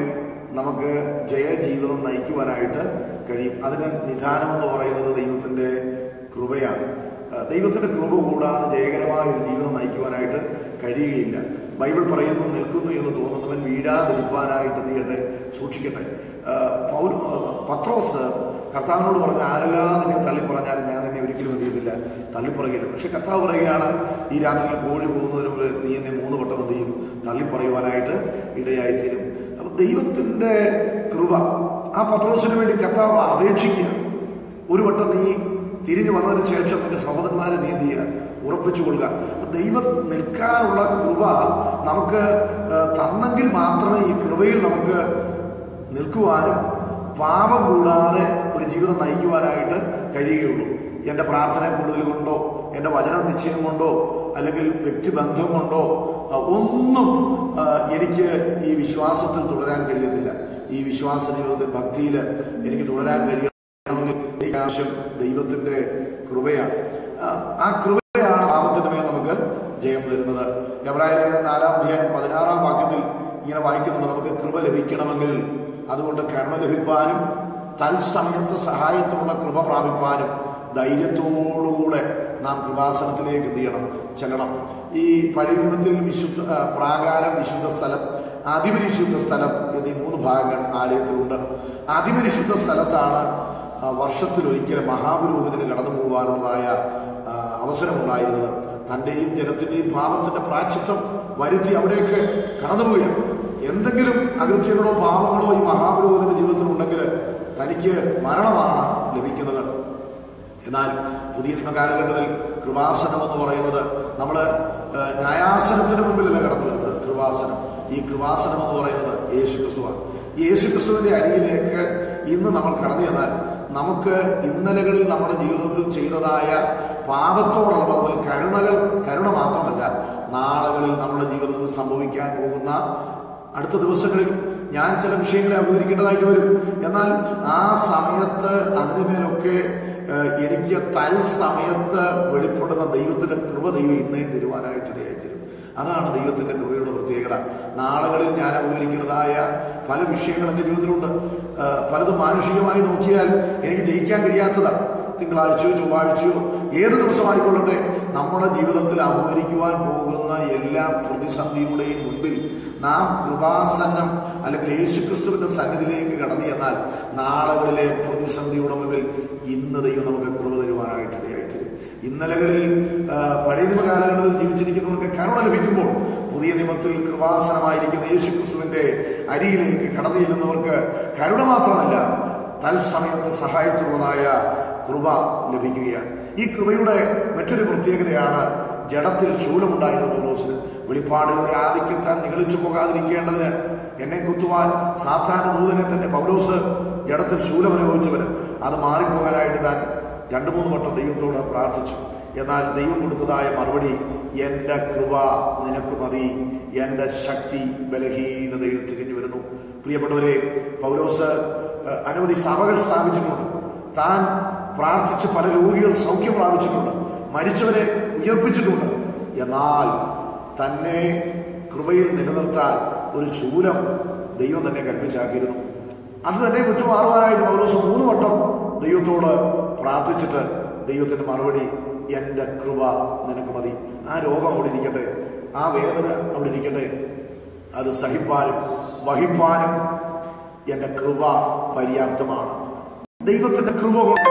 നമുക്ക് ജയജീവിതം നയിക്കുവാനായിട്ട് കഴിയും അതിന് നിധാനമെന്ന് പറയുന്നത് ദൈവത്തിൻ്റെ കൃപയാണ് ആ, ദൈവത്തിൻ്റെ കൃപ കൂടാതെ ജയകരമായ ഒരു ജീവിതം നയിക്കുവാനായിട്ട് കഴിയുകയില്ല ബൈബിൾ പറയുന്നു നിൽക്കുന്നു എന്ന് തോന്നുന്നവൻ വീഴാതിരിപ്പാനായിട്ട് എന്ത് ചെയ്യട്ടെ സൂക്ഷിക്കട്ടെ ആ, പൗൽ ആ, പത്രോസ് കർത്താവിനോട് പറഞ്ഞ ആരെല്ലാം നിന്നെ തള്ളി പറഞ്ഞാലും ഞാൻ നിന്നെ ഒരിക്കലും എന്ത് ചെയ്തില്ല തള്ളിപ്പറയില്ല പക്ഷെ കർത്താവ് പറയുകയാണ് ഈ രാത്രിയിൽ കോഴി പോകുന്നതിന് മുമ്പ് നീ എന്നെ മൂന്ന് വട്ടം എന്ത് ചെയ്യും തള്ളിപ്പറയുവാനായിട്ട് ഇടയായിത്തീരും അപ്പൊ ദൈവത്തിന്റെ കൃപ ആ പത്രോസിന് വേണ്ടി കർത്താവ് അപേക്ഷിക്കുക ഒരു വട്ടം നീ തിരിഞ്ഞു വന്നതിന് ശേഷം നിന്റെ സഹോദരന്മാരെ നീ എന്ത് ചെയ്യുക ഉറപ്പിച്ചു കൊള്ളുക അപ്പൊ ദൈവം നിൽക്കാനുള്ള കൃപ നമുക്ക് ആ, തന്നെങ്കിൽ മാത്രമേ ഈ കൃപയിൽ നമുക്ക് നിൽക്കുവാനും പാപം കൂടാതെ ഒരു ജീവിതം നയിക്കുവാനായിട്ട് കഴിയുകയുള്ളൂ എൻ്റെ പ്രാർത്ഥന കൂടുതൽ കൊണ്ടോ എൻ്റെ വചനം നിശ്ചയം കൊണ്ടോ അല്ലെങ്കിൽ വ്യക്തിബന്ധം കൊണ്ടോ ആ, ഒന്നും ആ, എനിക്ക് ഈ വിശ്വാസത്തിൽ തുടരാൻ കഴിയത്തില്ല ഈ വിശ്വാസ ജീവിതത്തിൽ ഭക്തിയിൽ എനിക്ക് തുടരാൻ കഴിയണമെങ്കിൽ എനിക്ക് ആവശ്യം ദൈവത്തിൻ്റെ കൃപയാണ് ആ, ആ കൃപയാണ് പാപത്തിന്റെ മേൽ നമുക്ക് ജയം തരുന്നത് എബ്രായ ലേഖനം നാലാം അധ്യായം പതിനാറാം വാക്യത്തിൽ ഇങ്ങനെ വായിക്കുന്നുണ്ട് നമുക്ക് കൃപ ലഭിക്കണമെങ്കിൽ അതുകൊണ്ട് കരുണ ലഭിപ്പാനും തത്സമയത്ത് സഹായത്തിനുള്ള കൃപ പ്രാപിപ്പാനും ധൈര്യത്തോടുകൂടെ നാം കൃപാസനത്തിലേക്ക് എന്ത് ചെയ്യണം ചെല്ലണം ഈ പഴയ നിയമത്തിൽ വിശുദ്ധ ആ, പ്രാകാരം വിശുദ്ധ സ്ഥലം അതിപരിശുദ്ധ സ്ഥലം എന്നീ മൂന്ന് ഭാഗങ്ങൾ ആലയത്തിലുണ്ട് അതിപരിശുദ്ധ സ്ഥലത്താണ് ആ, വർഷത്തിലൊരിക്കൽ മഹാപുരോഹിതന് കടന്നു പോകുവാനുള്ളതായ ആ, അവസരമുണ്ടായിരുന്നത് തൻ്റെയും ജനത്തിൻ്റെയും പാപത്തിന്റെ പ്രാച്ചിത്വം വരുത്തി അവിടേക്ക് കടന്നുപോവുകയാണ് എന്തെങ്കിലും അകൃത്യങ്ങളോ പാപങ്ങളോ ഈ മഹാപുരോഹിതന്റെ ജീവിതത്തിലുണ്ടെങ്കിൽ തനിക്ക് മരണമാണ് ലഭിക്കുന്നത് എന്നാൽ പുതിയ നിയമ കാലഘട്ടത്തിൽ കൃപാസനം എന്ന് പറയുന്നത് നമ്മൾ ന്യായാസനത്തിന് മുമ്പിലല്ല കടന്നു വരുന്നത് കൃപാസനം ഈ കൃപാസനം എന്ന് പറയുന്നത് യേശു ക്രിസ്തുവാണ് ഈ യേശു ക്രിസ്തുവിന്റെ അരിയിലേക്ക് ഇന്ന് നമ്മൾ കടന്നു ചെന്നാൽ നമുക്ക് ഇന്നലകളിൽ നമ്മുടെ ജീവിതത്തിൽ ചെയ്തതായ പാപത്തോടനുബന്ധത്തിൽ കരുണകൾ കരുണ മാത്രമല്ല നാളുകളിൽ നമ്മുടെ ജീവിതത്തിൽ സംഭവിക്കാൻ പോകുന്ന അടുത്ത ദിവസങ്ങളിൽ ഞാൻ ചില വിഷയങ്ങളെ അഭിമുഖീകരിക്കേണ്ടതായിട്ട് വരും എന്നാൽ ആ സമയത്ത് അതിനുമേലൊക്കെ ഏഹ്, എനിക്ക് തൽസമയത്ത് വെളിപ്പെടുന്ന ദൈവത്തിന്റെ കൃപ ദൈവം ഇന്നേ തരുവാനായിട്ട് ഇടയായിത്തരും അതാണ് ദൈവത്തിന്റെ കൃപയുടെ പ്രത്യേകത നാളുകളിൽ ഞാൻ അഭിമുഖീകരിക്കുന്നതായ പല വിഷയങ്ങൾ എൻ്റെ ജീവിതത്തിലുണ്ട് ഏഹ്, പലതും മാനുഷികമായി നോക്കിയാൽ എനിക്ക് ജയിക്കാൻ കഴിയാത്തതാണ് തിങ്കളാഴ്ചയോ ചൊവ്വാഴ്ചയോ ഏത് ദിവസമായിക്കൊള്ളട്ടെ നമ്മുടെ ജീവിതത്തിൽ അഭിമുഖീകരിക്കുവാൻ പോകുന്ന എല്ലാ പ്രതിസന്ധിയുടെയും മുൻപിൽ നാം കൃപാസനം അല്ലെങ്കിൽ യേശുക്രിസ്തുവിന്റെ സന്നിധിയിലേക്ക് കടന്നു ചെന്നാൽ നാളുകളിലെ പ്രതിസന്ധിയുടെ മുൻപിൽ ഇന്ന് ദൈവം നമുക്ക് കൃപ തരുവാനായിട്ട് ഇടയായിത്തരും ഇന്നലകളിൽ ആ, പഴയ നിയമ കാലഘട്ടത്തിൽ ജീവിച്ചിരിക്കുന്നവർക്ക് കരുണ ലഭിക്കുമ്പോൾ പുതിയ നിയമത്തിൽ കൃപാസനമായിരിക്കുന്ന യേശുക്രിസ്തുവിന്റെ അരിയിലേക്ക് കടന്നു ചെല്ലുന്നവർക്ക് കരുണ മാത്രമല്ല തൽസമയത്ത് സഹായത്തിലുള്ളതായ കൃപ ലഭിക്കുകയാണ് ഈ കൃപയുടെ മറ്റൊരു പ്രത്യേകതയാണ് ജഡത്തിൽ ശൂലമുണ്ടായിരുന്ന പൗലോസിന് വെളിപ്പാടുകളുടെ ആധിക്യത്താൽ നിഗളിച്ചു പോകാതിരിക്കേണ്ടതിന് എന്നെ കുത്തുവാൻ സാധാരണ ദൂതനെ തന്നെ പൗലോസ് ജഡത്തിൽ ശൂലം അനുഭവിച്ചവന് അത് മാറിപ്പോകാനായിട്ട് താൻ രണ്ടു മൂന്ന് വട്ടം ദൈവത്തോട് പ്രാർത്ഥിച്ചു എന്നാൽ ദൈവം കൊടുത്തതായ മറുപടി എൻ്റെ കൃപ നിനക്ക് മതി എൻ്റെ ശക്തി ബലഹീനതയിൽ തിരിഞ്ഞു വരുന്നു പ്രിയപ്പെട്ടവരെ പൗലോസ് ഏഹ്, അനവധി സഭകൾ സ്ഥാപിച്ചിട്ടുണ്ട് താൻ പ്രാർത്ഥിച്ച് പല രോഗികൾ സൗഖ്യം പ്രാപിച്ചിട്ടുണ്ട് മരിച്ചവരെ ഉയർപ്പിച്ചിട്ടുണ്ട് എന്നാൽ തന്നെ കൃപയിൽ നിലനിർത്താൻ ഒരു ശൂലം ദൈവം തന്നെ കൽപ്പിച്ചാക്കിയിരുന്നു അത് തന്നെ വിട്ടുമാറുവാനായിട്ട് പൗലോസ് മൂന്ന് വട്ടം ദൈവത്തോട് പ്രാർത്ഥിച്ചിട്ട് ദൈവത്തിന്റെ മറുപടി എൻ്റെ കൃപ നിനക്ക് മതി ആ രോഗം അവിടെ ഇരിക്കട്ടെ ആ വേദന അവിടെ ഇരിക്കട്ടെ അത് സഹിപ്പാനും വഹിപ്പാനും എൻ്റെ കൃപ പര്യാപ്തമാണ് ദൈവത്തിന്റെ കൃപ കൊണ്ട്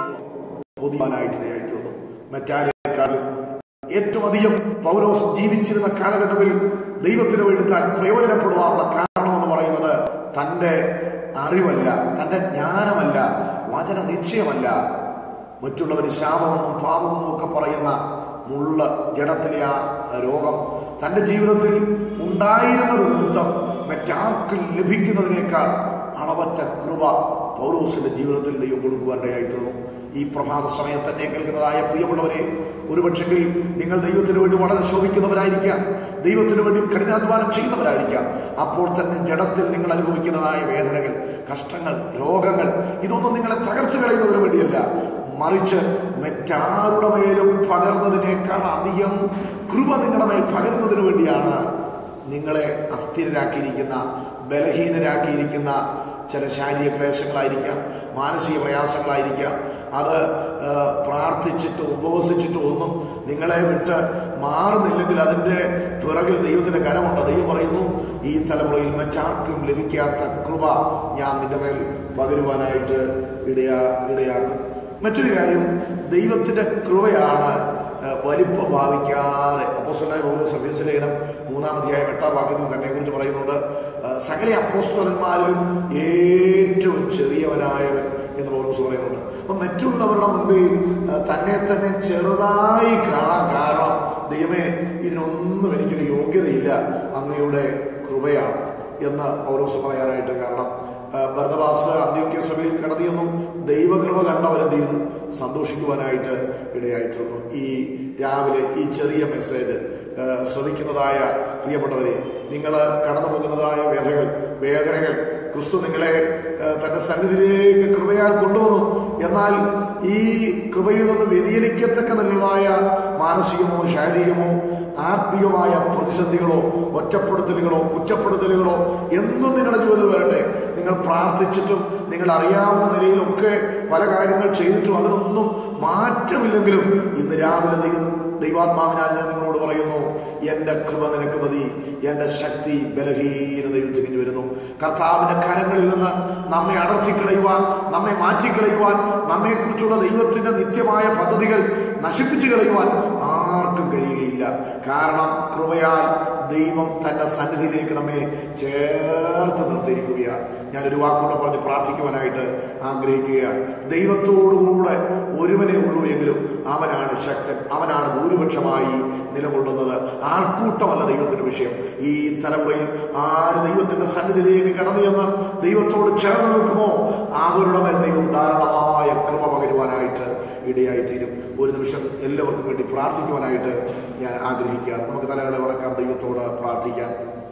പൊതുവാനായിട്ടിടയായി തീർന്നു മറ്റാരേക്കാളും ഏറ്റവും അധികം പൗലോസ് ജീവിച്ചിരുന്ന കാലഘട്ടത്തിൽ ദൈവത്തിന് വേണ്ടി താൻ പ്രയോജനപ്പെടുവാനുള്ള കാരണം എന്ന് പറയുന്നത് തൻ്റെ അറിവല്ല തൻ്റെ ജ്ഞാനമല്ല വചന നിശ്ചയമല്ല മറ്റുള്ളവർ ശാപമെന്നും പാപമെന്നും ഒക്കെ പറയുന്ന മുള്ള ജഡത്തിലെ ആ രോഗം തൻ്റെ ജീവിതത്തിൽ ഉണ്ടായിരുന്നത് നിമിത്തം മറ്റാർക്കും ലഭിക്കുന്നതിനേക്കാൾ അളവറ്റ കൃപ പൗലോസിന്റെ ജീവിതത്തിൽ ദൈവം കൊടുക്കുവാനിടയായി തീർന്നു ഈ പ്രഭാത സമയത്ത് തന്നെ കേൾക്കുന്നതായ പ്രിയമുള്ളവരെ ഒരുപക്ഷെങ്കിൽ നിങ്ങൾ ദൈവത്തിന് വേണ്ടി വളരെ ശോഭിക്കുന്നവരായിരിക്കാം ദൈവത്തിന് വേണ്ടി കഠിനാധ്വാനം ചെയ്യുന്നവരായിരിക്കാം അപ്പോൾ തന്നെ ജഡത്തിൽ നിങ്ങൾ അനുഭവിക്കുന്നതായ വേദനകൾ കഷ്ടങ്ങൾ രോഗങ്ങൾ ഇതൊന്നും നിങ്ങളെ തകർത്ത് കളയുന്നതിന് വേണ്ടിയല്ല മറിച്ച് മറ്റാരുടെ മേലും പകർന്നതിനേക്കാൾ അധികം കൃപ നിങ്ങളുടെ മേൽ പകരുന്നതിന് വേണ്ടിയാണ് നിങ്ങളെ അസ്ഥിരരാക്കിയിരിക്കുന്ന ബലഹീനരാക്കിയിരിക്കുന്ന ചില ശാരീരിക ക്ലേശങ്ങളായിരിക്കാം മാനസിക പ്രയാസങ്ങളായിരിക്കാം അത് ആ, പ്രാർത്ഥിച്ചിട്ടോ ഉപവസിച്ചിട്ടോ ഒന്നും നിങ്ങളെ വിട്ട് മാറുന്നില്ലെങ്കിൽ അതിൻ്റെ പിറകിൽ ദൈവത്തിൻ്റെ കരമുണ്ട് ദൈവം പറയുന്നു ഈ തലമുറയിൽ മറ്റാർക്കും ലഭിക്കാത്ത കൃപ ഞാൻ നിന്റെ മേൽ പകരുവാനായിട്ട് ഇടയാ ഇടയാക്കും മറ്റൊരു കാര്യം ദൈവത്തിൻ്റെ കൃപയാണ് ആ, വലിപ്പം ഭാവിക്കാതെ അപ്പോസ്റ്റലായ പൗലോസ് സഫീസ് ലേഖനം മൂന്നാം അധ്യായം എട്ടാം വാക്യത്തിൽ തന്നെ കുറിച്ച് പറയുന്നുണ്ട് ആ, സകല അപ്പോസ്തലന്മാരിലും ഏറ്റവും ചെറിയവനായവൻ എന്ന് പൗലോസ് പറയുന്നുണ്ട് അപ്പൊ മറ്റുള്ളവരുടെ മുൻപിൽ ആ, തന്നെ തന്നെ ചെറുതായി കാണാൻ കാരണം ദൈവമേ ഇതിനൊന്നും എനിക്കൊരു യോഗ്യതയില്ല അങ്ങയുടെ കൃപയാണ് എന്ന് പൗലോസ് പറയാനായിട്ട് കാരണം ആ, ഭരതവാസ് അന്ത്യോക്യ സഭയിൽ കടന്നിയൊന്നും ദൈവകൃപ കണ്ടവരെന്ത് ചെയ്തു സന്തോഷിക്കുവാനായിട്ട് ഇടയായി തീർന്നു ഈ രാവിലെ ഈ ചെറിയ മെസ്സേജ് ആ, ശ്രമിക്കുന്നതായ പ്രിയപ്പെട്ടവരെ നിങ്ങൾ കടന്നു പോകുന്നതായ വേദകൾ വേദനകൾ ക്രിസ്തു നിങ്ങളെ ആ, തന്റെ സന്നിധിയിലേക്ക് കൃപയാൽ കൊണ്ടുവന്നു എന്നാൽ ഈ കൃപയിൽ നിന്ന് വ്യതിചലിക്കത്തക്ക നല്ലതായ മാനസികമോ ശാരീരികമോ ആത്മീയമായ പ്രതിസന്ധികളോ ഒറ്റപ്പെടുത്തലുകളോ കുറ്റപ്പെടുത്തലുകളോ എന്നും നിങ്ങളുടെ ജീവിതത്തിൽ വരട്ടെ നിങ്ങൾ പ്രാർത്ഥിച്ചിട്ടും നിങ്ങൾ അറിയാവുന്ന നിലയിലൊക്കെ പല കാര്യങ്ങൾ ചെയ്തിട്ടും അതിനൊന്നും മാറ്റമില്ലെങ്കിലും ഇന്ന് രാവിലെ ദൈവം ദൈവാത്മാവിനാൽ ഞാൻ നിങ്ങളോട് പറയുന്നു എന്റെ കൃപ നിനക്ക് മതി എന്റെ ശക്തി ബലഹീനതയിൽ തിരിഞ്ഞു വരുന്നു കർത്താവിന്റെ കരങ്ങളിൽ നിന്ന് നമ്മെ അടർത്തിക്കളയുവാൻ നമ്മെ മാറ്റിക്കളയുവാൻ നമ്മെക്കുറിച്ചുള്ള ദൈവത്തിന്റെ നിത്യമായ പദ്ധതികൾ നശിപ്പിച്ചു കളയുവാൻ ആർക്കും കഴിയുകയില്ല കാരണം കൃപയാൽ ദൈവം തന്റെ സന്നിധിയിലേക്ക് നമ്മെ ചേർത്ത് നിർത്തിയിരിക്കുകയാണ് ഞാനൊരു വാക്കൂടെ പറഞ്ഞ് പ്രാർത്ഥിക്കുവാനായിട്ട് ആഗ്രഹിക്കുകയാണ് ദൈവത്തോടുകൂടെ ഒരുവനെ ഉള്ളൂ എങ്കിലും അവനാണ് ശക്തൻ അവനാണ് ഭൂരിപക്ഷമായി നിലകൊള്ളുന്നത് ആൾക്കൂട്ടമല്ല ദൈവത്തിന്റെ വിഷയം ഈ തലമുറയിൽ ആര് ദൈവത്തിന്റെ സന്നിധിയിലേക്ക് കടന്നു ചെന്ന് ദൈവത്തോട് ചേർന്ന് നിൽക്കുമോ അവരുടെ മേൽ ദൈവം ധാരാളമായ കൃപ പകരുവാനായിട്ട് ഇടയായി തീരും ഒരു നിമിഷം എല്ലാവർക്കും വേണ്ടി പ്രാർത്ഥിക്കുവാനായിട്ട് ഞാൻ ആഗ്രഹിക്കുകയാണ് നമുക്ക് തലകളെ വറക്കാം ദൈവത്തോട് പ്രാർത്ഥിക്കാം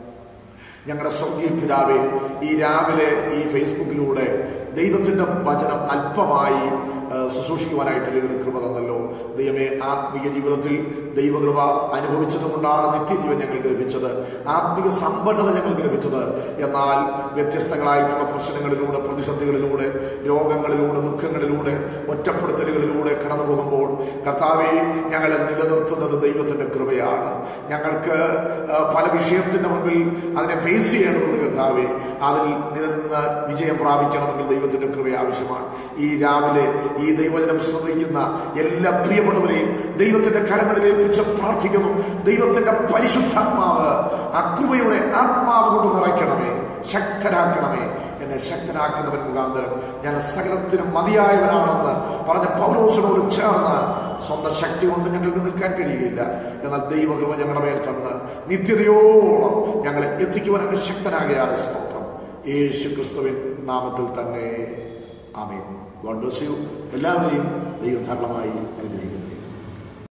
ഞങ്ങളുടെ സ്വർഗീയ പിതാവേ ഈ രാവിലെ ഈ ഫേസ്ബുക്കിലൂടെ ദൈവത്തിന്റെ വചനം അല്പമായി ആ, ശുശ്രൂഷിക്കുവാനായിട്ട് ദൈവത്തിന് കൃപ തന്നല്ലോ ദൈവമേ ആത്മീയ ജീവിതത്തിൽ ദൈവകൃപ അനുഭവിച്ചത് കൊണ്ടാണ് നിത്യജീവൻ ഞങ്ങൾക്ക് ലഭിച്ചത് ആത്മീയ സമ്പന്നത ഞങ്ങൾക്ക് ലഭിച്ചത് എന്നാൽ വ്യത്യസ്തങ്ങളായിട്ടുള്ള പ്രശ്നങ്ങളിലൂടെ പ്രതിസന്ധികളിലൂടെ രോഗങ്ങളിലൂടെ ദുഃഖങ്ങളിലൂടെ ഒറ്റപ്പെടുത്തലുകളിലൂടെ കടന്നു പോകുമ്പോൾ കർത്താവെ ഞങ്ങളെ നിലനിർത്തുന്നത് ദൈവത്തിന്റെ കൃപയാണ് ഞങ്ങൾക്ക് ആ, പല വിഷയത്തിന്റെ മുൻപിൽ അതിനെ ഫേസ് ചെയ്യേണ്ടതുണ്ട് കർത്താവെ അതിൽ നിലനിന്ന് വിജയം പ്രാപിക്കണമെങ്കിൽ ദൈവത്തിന്റെ കൃപ ആവശ്യമാണ് ഈ രാവിലെ ഈ ദൈവജനം ശ്രദ്ധിക്കുന്ന എല്ലാ പ്രിയപ്പെട്ടവരെയും ദൈവത്തിന്റെ കരങ്ങളിൽ ഏൽപ്പിച്ച് പ്രാർത്ഥിക്കുന്നു ദൈവത്തിന്റെ പരിശുദ്ധാത്മാവ് ആ കൃപയുടെ ആത്മാവ് കൊണ്ട് നിറയ്ക്കണമേ ശക്തരാക്കണമേ എന്നെ ശക്തനാക്കുന്നവൻ മുഖാന്തരം ഞാൻ സകലത്തിനും മതിയായവനാണെന്ന് പറഞ്ഞ പൗരോസിനോട് ചേർന്ന് സ്വന്തം ശക്തി കൊണ്ട് ഞങ്ങൾക്ക് നിൽക്കാൻ കഴിയുകയില്ല എന്നാൽ ദൈവകൃപ ഞങ്ങളുടെ മേൽ തന്ന് നിത്യതയോളം ഞങ്ങളെ എത്തിക്കുവാനൊക്കെ ശക്തനാകിയാൽ സ്തോത്രം യേശു ക്രിസ്തുവിൻ നാമത്തിൽ തന്നെ ആമേൻ ഗോഡ് ബ്ലസ് യു എല്ലാവരെയും ദൈവം ധാരാളമായി അനുഗ്രഹിക്കുന്നു